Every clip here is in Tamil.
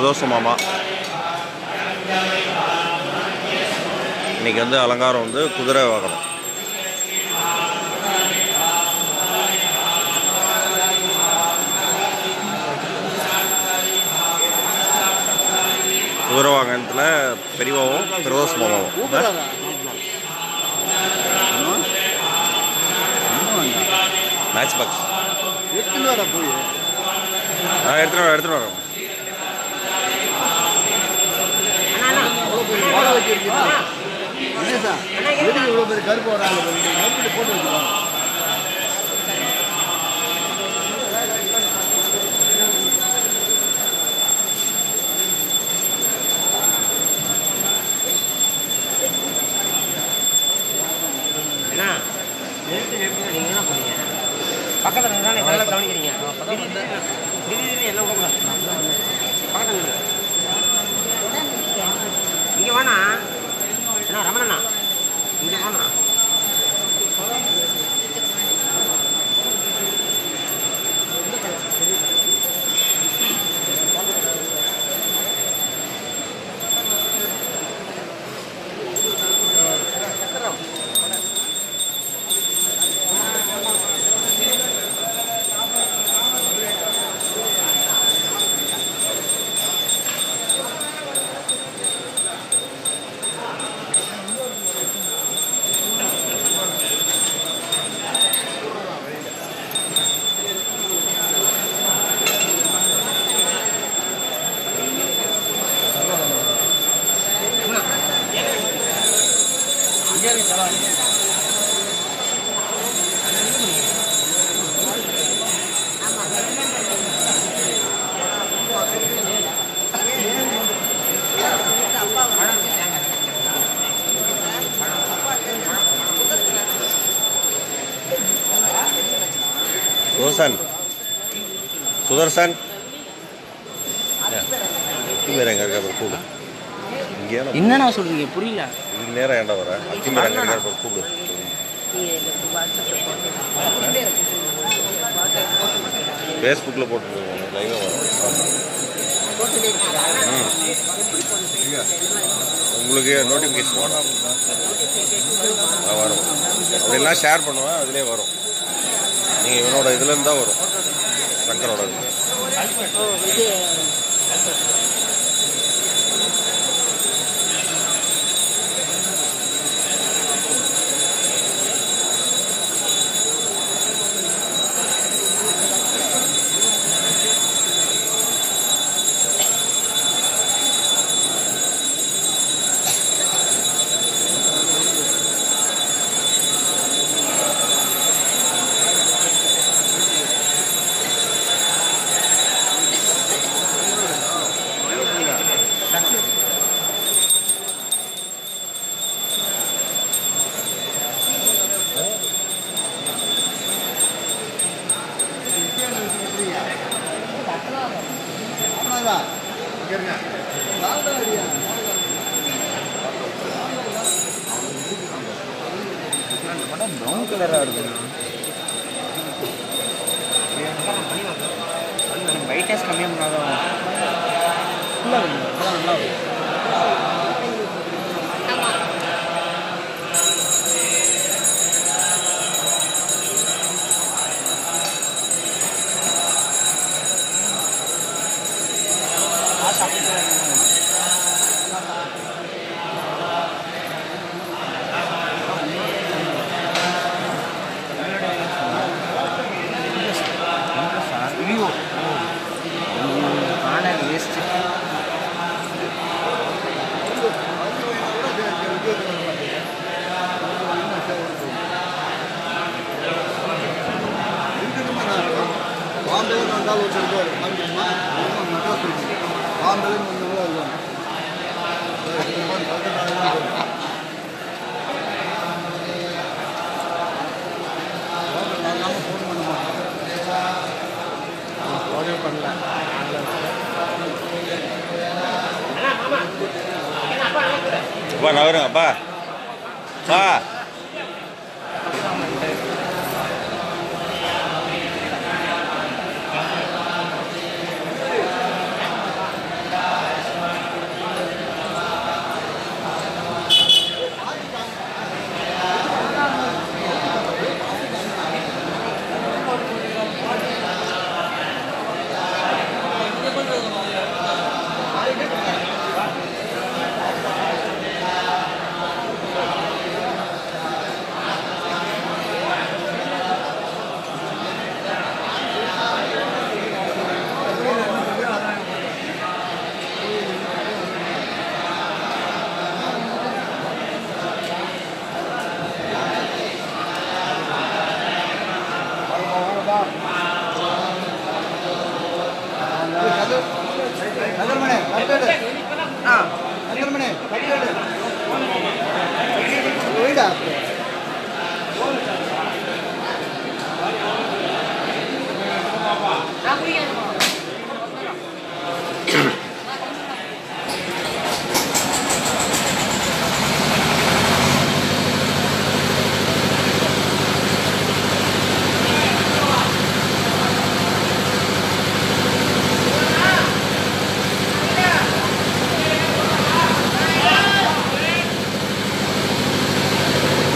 பிரதோஷ மாமா இன்னைக்கு வந்து அலங்காரம் வந்து குதிரை வாகனம் குதிரை வாகனத்தில் பெரியவாவும் பிரதோஷ மாமாவும் கூப்பிடாதா மேட்ச் பாக்ஸ் எடுத்துன்னு வர போய் நான் எடுத்துகிட்டு வரேன் எடுத்துகிட்டு வரேன் போட வச்சிருக்கீங்க கணேசா எதுக்கு இவ்வளோ பெரிய கருப்பு வராங்க கருப்பில் போட்டு வச்சுருவாங்க அண்ணா நிறுத்து நிறுத்து நீங்க என்ன பண்ணீங்க பக்கத்துல இருந்தா நல்லா கவனிக்கிறீங்க திடீர்னு திடீர்னு எல்லாம் விடக்கூடாது பக்கத்துல நில்லு. இங்க வேணா அண்ணா ரமணண்ணா இங்க வேணா ரோசன் சுதர்சன் அத்திமேர் எங்கே இருக்கார் கூடு இங்கே என்னண்ணா சொல்றீங்க புரியல இது நேரம் ஏன்டா வர அத்திமேர் எங்கே இருக்கார் கூடு ஃபேஸ்புக்கில் போட்டுருக்கோம் லைவாக வரும் ம் உங்களுக்கு நோட்டிஃபிகேஷன் வரும் ஆ, வரும் அப்படிலாம் ஷேர் பண்ணுவேன் அதுலேயே வரும் நீங்கள் இவனோட இதுலேருந்து தான் வரும் சங்கரோட இது அவ்வளோதான் இங்கே இருங்க லால்டா அடியா ப்ரௌன் கலரா இருக்குண்ணா பிரைட்னஸ் கம்மியாக பண்ணாதான் ஃபுல்லாக அதான் நல்லா இருக்கும் ஐயோ ஆனர் வேஸ்ட் பாம்பேலேருந்து வந்தாலும் ஒருத்தர் இருப்பார் காமிக்கணுமா மெட்ராஸ் இருக்கு பாம்பேலேருந்து வந்தவங்க வருவாங்க ஃபோன் பண்ண மாட்டோம் ஆர்டர் பண்ணல அப்பா நவருங்க அப்பா அப்பா கண்மணி கட்டியோடு வீடா ஆ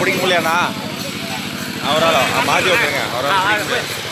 பிடிக்க முடியலண்ணா அவரால் மாற்றி விட்டுருங்க அவரால் ஆ, பிடிக்க போய். முடியாது